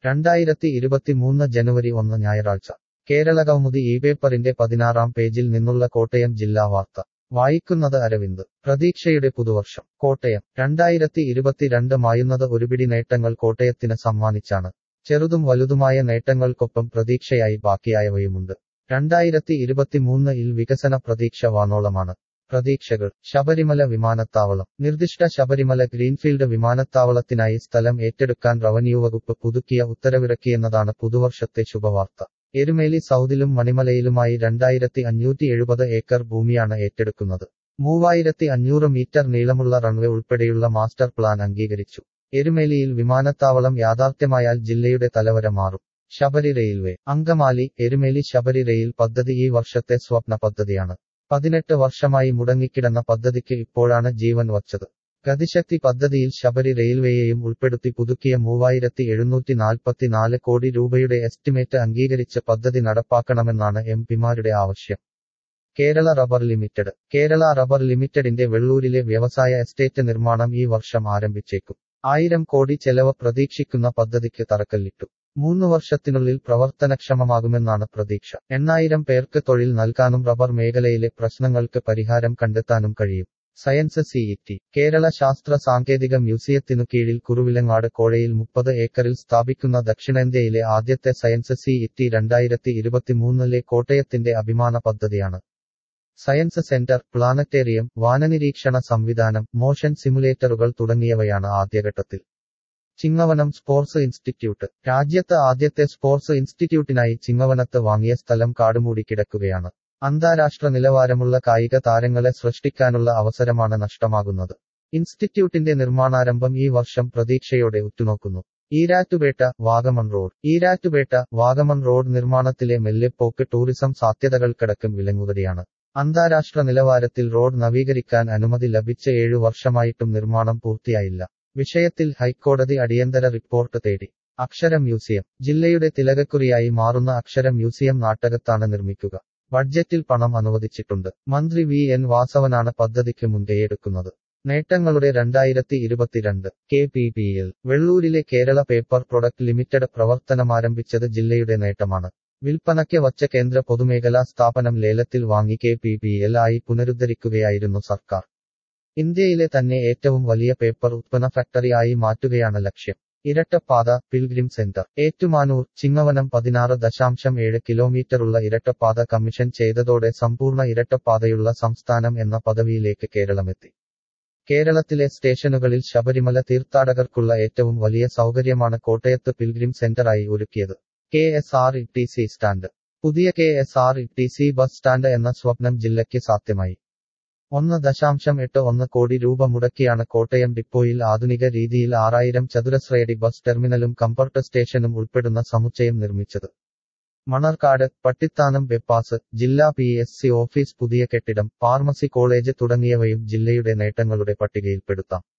രണ്ടായിരത്തി ഇരുപത്തിമൂന്ന് ജനുവരി ഒന്ന് ഞായറാഴ്ച കേരള കൗമുദി ഈ പേപ്പറിന്റെ പതിനാറാം പേജിൽ നിന്നുള്ള കോട്ടയം ജില്ലാ വാർത്ത വായിക്കുന്നത് അരവിന്ദ് പ്രതീക്ഷയുടെ പുതുവർഷം കോട്ടയം രണ്ടായിരത്തി ഇരുപത്തിരണ്ട് മായുന്നത് ഒരുപിടി നേട്ടങ്ങൾ കോട്ടയത്തിന് സമ്മാനിച്ചാണ് ചെറുതും വലുതുമായ നേട്ടങ്ങൾക്കൊപ്പം പ്രതീക്ഷയായി ബാക്കിയായവയുമുണ്ട് രണ്ടായിരത്തി ഇരുപത്തിമൂന്ന് ഇൽ വികസന പ്രതീക്ഷ വാനോളമാണ് പ്രതീക്ഷകൾ ശബരിമല വിമാനത്താവളം നിർദ്ദിഷ്ട ശബരിമല ഗ്രീൻഫീൽഡ് വിമാനത്താവളത്തിനായി സ്ഥലം ഏറ്റെടുക്കാൻ റവന്യൂ വകുപ്പ് പുതുക്കിയ ഉത്തരവിറക്കിയെന്നതാണ് പുതുവർഷത്തെ ശുഭവാർത്ത എരുമേലി സൗദിലും മണിമലയിലുമായി രണ്ടായിരത്തി അഞ്ഞൂറ്റി എഴുപത് ഏക്കർ ഭൂമിയാണ് ഏറ്റെടുക്കുന്നത് മൂവായിരത്തി അഞ്ഞൂറ് മീറ്റർ നീളമുള്ള റൺവേ ഉൾപ്പെടെയുള്ള മാസ്റ്റർ പ്ലാൻ അംഗീകരിച്ചു എരുമേലിയിൽ വിമാനത്താവളം യാഥാർത്ഥ്യമായാൽ ജില്ലയുടെ തലവര മാറും ശബരി റെയിൽവേ അങ്കമാലി എരുമേലി ശബരി റെയിൽ പദ്ധതി ഈ വർഷത്തെ സ്വപ്ന പദ്ധതിയാണ് പതിനെട്ട് വർഷമായി മുടങ്ങിക്കിടന്ന പദ്ധതിക്ക് ഇപ്പോഴാണ് ജീവൻ വച്ചത് ഗതിശക്തി പദ്ധതിയിൽ ശബരി റെയിൽവേയെയും ഉൾപ്പെടുത്തി പുതുക്കിയ മൂവായിരത്തി എഴുന്നൂറ്റി നാൽപ്പത്തിനാല് കോടി രൂപയുടെ എസ്റ്റിമേറ്റ് അംഗീകരിച്ച് പദ്ധതി നടപ്പാക്കണമെന്നാണ് എം പിമാരുടെ ആവശ്യം Kerala rubber limited Kerala rubber ലിമിറ്റഡിന്റെ വെള്ളൂരിലെ വ്യവസായ എസ്റ്റേറ്റ് നിർമ്മാണം ഈ വർഷം ആരംഭിച്ചേക്കും ആയിരം കോടി ചെലവ് പ്രതീക്ഷിക്കുന്ന പദ്ധതിക്ക് തറക്കല്ലിട്ടു മൂന്ന് വർഷത്തിനുള്ളിൽ പ്രവർത്തനക്ഷമമാകുമെന്നാണ് പ്രതീക്ഷ എണ്ണായിരം പേർക്ക് തൊഴിൽ നൽകാനും റബ്ബർ മേഖലയിലെ പ്രശ്നങ്ങൾക്ക് പരിഹാരം കണ്ടെത്താനും കഴിയും സയൻസ് സിഇടി കേരള ശാസ്ത്ര സാങ്കേതിക മ്യൂസിയത്തിനു കീഴിൽ കുറുവിലങ്ങാട് കോഴയിൽ മുപ്പത് ഏക്കറിൽ സ്ഥാപിക്കുന്ന ദക്ഷിണേന്ത്യയിലെ ആദ്യത്തെ സയൻസ് സിഇടി രണ്ടായിരത്തി ഇരുപത്തിമൂന്നിലെ കോട്ടയത്തിന്റെ അഭിമാന പദ്ധതിയാണ് സയൻസ് സെന്റർ പ്ലാനറ്റേറിയം വാനനിരീക്ഷണ സംവിധാനം മോഷൻ സിമുലേറ്ററുകൾ തുടങ്ങിയവയാണ് ആദ്യഘട്ടത്തിൽ ചിങ്ങവനം സ്പോർട്സ് ഇൻസ്റ്റിറ്റ്യൂട്ട് രാജ്യത്ത് ആദ്യത്തെ സ്പോർട്സ് ഇൻസ്റ്റിറ്റ്യൂട്ടിനായി ചിങ്ങവനത്ത് വാങ്ങിയ സ്ഥലം കാടുമൂടി കിടക്കുകയാണ് അന്താരാഷ്ട്ര നിലവാരമുള്ള കായിക താരങ്ങളെ സൃഷ്ടിക്കാനുള്ള അവസരമാണ് നഷ്ടമാകുന്നത് ഇൻസ്റ്റിറ്റ്യൂട്ടിന്റെ നിർമ്മാണാരംഭം ഈ വർഷം പ്രതീക്ഷയോടെ ഉറ്റുനോക്കുന്നു ഈരാറ്റുപേട്ട വാഗമൺ റോഡ് ഈരാറ്റുപേട്ട വാഗമൺ റോഡ് നിർമ്മാണത്തിലെ മെല്ലെപ്പോക്ക് ടൂറിസം സാധ്യതകൾക്കടക്കം വിലങ്ങുകയാണ് അന്താരാഷ്ട്ര നിലവാരത്തിൽ റോഡ് നവീകരിക്കാൻ അനുമതി ലഭിച്ച ഏഴു വർഷമായിട്ടും നിർമ്മാണം പൂർത്തിയായില്ല വിഷയത്തിൽ ഹൈക്കോടതി അടിയന്തര റിപ്പോർട്ട് തേടി അക്ഷര മ്യൂസിയം ജില്ലയുടെ തിലകക്കുറിയായി മാറുന്ന അക്ഷര മ്യൂസിയം നാട്ടകത്താണ് നിർമ്മിക്കുക ബഡ്ജറ്റിൽ പണം അനുവദിച്ചിട്ടുണ്ട് മന്ത്രി വി എൻ വാസവനാണ് പദ്ധതിക്ക് മുൻകൈയെടുക്കുന്നത് നേട്ടങ്ങളുടെ രണ്ടായിരത്തി ഇരുപത്തിരണ്ട് കെ പി പി എൽ വെള്ളൂരിലെ കേരള പേപ്പർ പ്രൊഡക്ട് ലിമിറ്റഡ് പ്രവർത്തനമാരംഭിച്ചത് ജില്ലയുടെ നേട്ടമാണ് വിൽപ്പനയ്ക്ക് വച്ച കേന്ദ്ര പൊതുമേഖലാ സ്ഥാപനം ലേലത്തിൽ വാങ്ങി കെ പി പി എൽ ആയി പുനരുദ്ധരിക്കുകയായിരുന്നു സർക്കാർ ഇന്ത്യയിലെ തന്നെ ഏറ്റവും വലിയ പേപ്പർ ഉത്പന്ന ഫാക്ടറി ആയി മാറ്റുകയാണ് ലക്ഷ്യം ഇരട്ടപ്പാത പിൽഗ്രിം സെന്റർ ഏറ്റുമാനൂർ ചിങ്ങവനം പതിനാറ് ദശാംശം ഏഴ് കിലോമീറ്ററുള്ള ഇരട്ടപ്പാത കമ്മീഷൻ ചെയ്തതോടെ സമ്പൂർണ്ണ ഇരട്ടപ്പാതയുള്ള സംസ്ഥാനം എന്ന പദവിയിലേക്ക് കേരളമെത്തി കേരളത്തിലെ സ്റ്റേഷനുകളിൽ ശബരിമല തീർത്ഥാടകർക്കുള്ള ഏറ്റവും വലിയ സൗകര്യമാണ് കോട്ടയത്ത് പിൽഗ്രിം സെന്ററായി ഒരുക്കിയത് K S R E T C stand പുതിയ K S R E T C bus stand എന്ന സ്വപ്നം ജില്ലയ്ക്ക് സാധ്യമായി ഒന്ന് ദശാംശം എട്ട് ഒന്ന് കോടി രൂപ മുടക്കിയാണ് കോട്ടയം ഡിപ്പോയിൽ ആധുനിക രീതിയിൽ ആറായിരം ചതുരശ്രയടി ബസ് ടെർമിനലും കംഫർട്ട് സ്റ്റേഷനും ഉൾപ്പെടുന്ന സമുച്ചയം നിർമ്മിച്ചത് മണർക്കാട് പട്ടിത്താനം ബെപ്പാസ് ജില്ലാ പി എസ് സി ഓഫീസ് പുതിയ കെട്ടിടം ഫാർമസി കോളേജ് തുടങ്ങിയവയും ജില്ലയുടെ നേട്ടങ്ങളുടെ പട്ടികയിൽപ്പെടുത്താം